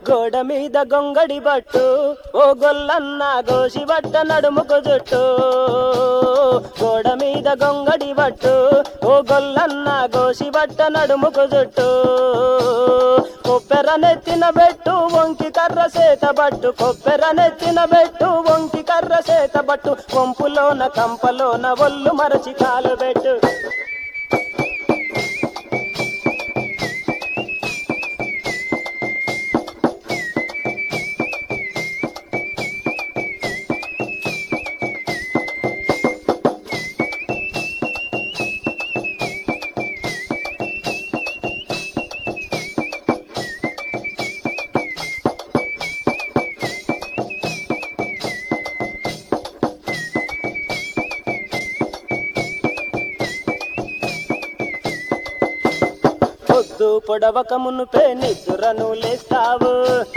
గోడ మీద గొంగడి బట్టు ఓ గొల్లన్న గోసి బట్ట నడుముకు జుట్టు గోడ మీద గొంగడి బట్టు ఓ గొల్లన్న గోసి బట్ట నడుముకు జుట్టు కొప్పెర నెత్తిన బెట్టు వంకి కర్ర సేత బట్టు కొప్పెర నెత్తిన బెట్టు వంకి కర్ర సేత బట్టు కొంపులోన కంపలోన ఒళ్ళు మరచి కాలు పెట్టు పొద్దు పొడవక మునుపే నిద్రను లేస్తావు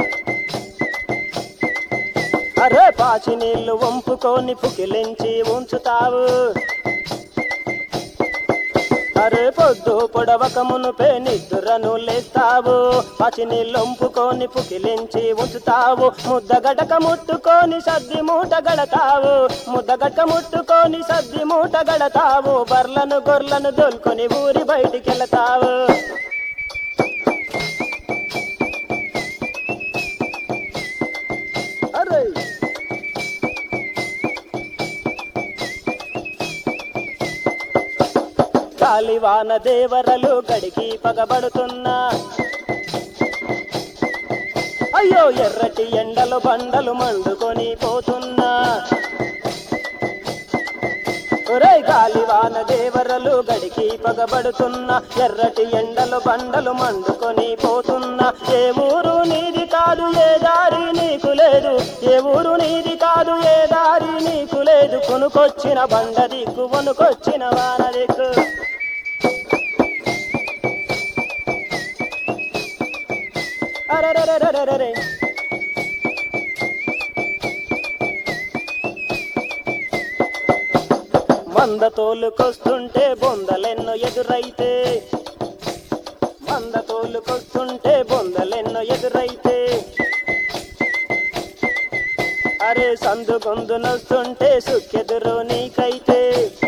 అరే పాచి నీళ్లు వంపుకొని పుకిలించి ఉంచుతావు అరే పొద్దు పొడవక మునుపే నిద్రను లేస్తావు పాచి నీళ్లు వంపుకొని పుకిలించి ఉంచుతావు ముద్దగడక ముట్టుకొని సద్ది మూట గడతావు ముద్దగడక ముట్టుకొని సద్ది మూట గడతావు బర్లను గొర్లను దొల్కొని ఊరి బయటికెళతావు అరే కాలివాన దేవరలు గడికి పగబడుతున్నా అయ్యో ఎర్రటి ఎండలు బండలు మండుకొని పోతున్నా ఒరే గాలివాన దేవరలు గడికి పగబడుతున్నా ఎర్రటి ఎండలు బండలు మండుకొని పోతున్నా ఏ ఊరు నీది కాదు ఏ దారి నీకు లేదు ఏ ఊరు నీది కాదు ఏ దారి నీకు లేదు కొనుకొచ్చిన బండ దిక్కు కొనుకొచ్చిన వాన దిక్కు అరెరెరెరెరెరె. మంద తోలుకొస్తుంటే బొందలెన్నో ఎదురైతే మంద తోలుకొస్తుంటే బొందలెన్నో ఎదురైతే అరే సందు గొందునొస్తుంటే సుక్కెదురు నీకైతే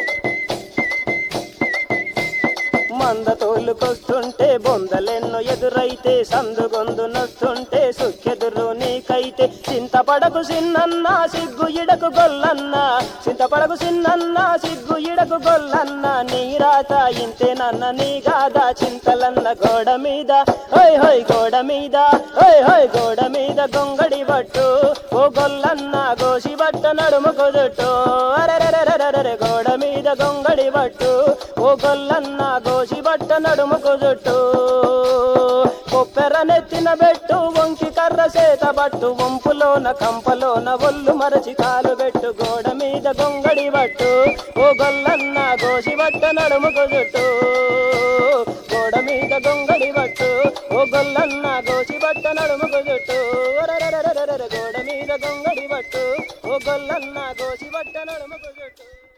మంద తోలుకొస్తుంటే బొందలెన్నో ఎదురైతే సందు గొందునొస్తుంటే సుక్కెదురు నీకైతే చింతపడకు సిన్నన్న సిగ్గు ఇడకు గొల్లన్న చింతపడకు సిన్నన్న సిగ్గు ఇడకు గొల్లన్న నీ రాత ఇంతేనన్న నీ గాదా చింతలన్న గోడ మీద హోయ్ హోయ్ గోడ మీద హోయ్ హోయ్ గోడ మీద గొంగడి బట్టు ఓ గొల్లన్న గోసి బట్ట నడుముకు జుట్టు అరెరెరెరెరెరె గోడ మీద గొంగడి బట్టు ఓ గొల్లన్న గోసి బట్ట నడుముకు జుట్టు కొప్పెర నెత్తిన బెట్టు వంకి కర్ర సేత బట్టు వంపులోన కంపలోన ఒళ్ళు మరచి కాలు పెట్టు గోడ మీద గొంగడి బట్టు ఓ గొల్లన్న గోసి బట్ట నడుముకు జుట్టు గోడ మీద గొంగడి బట్టు ఓ గొల్లన్న గోసి బట్ట నడుముకు జుట్టు ఒరెరెరెరెరెరె గోడ మీద గొంగడి బట్టు ఓ గొల్లన్న గోసి బట్ట నడుముకు జుట్టు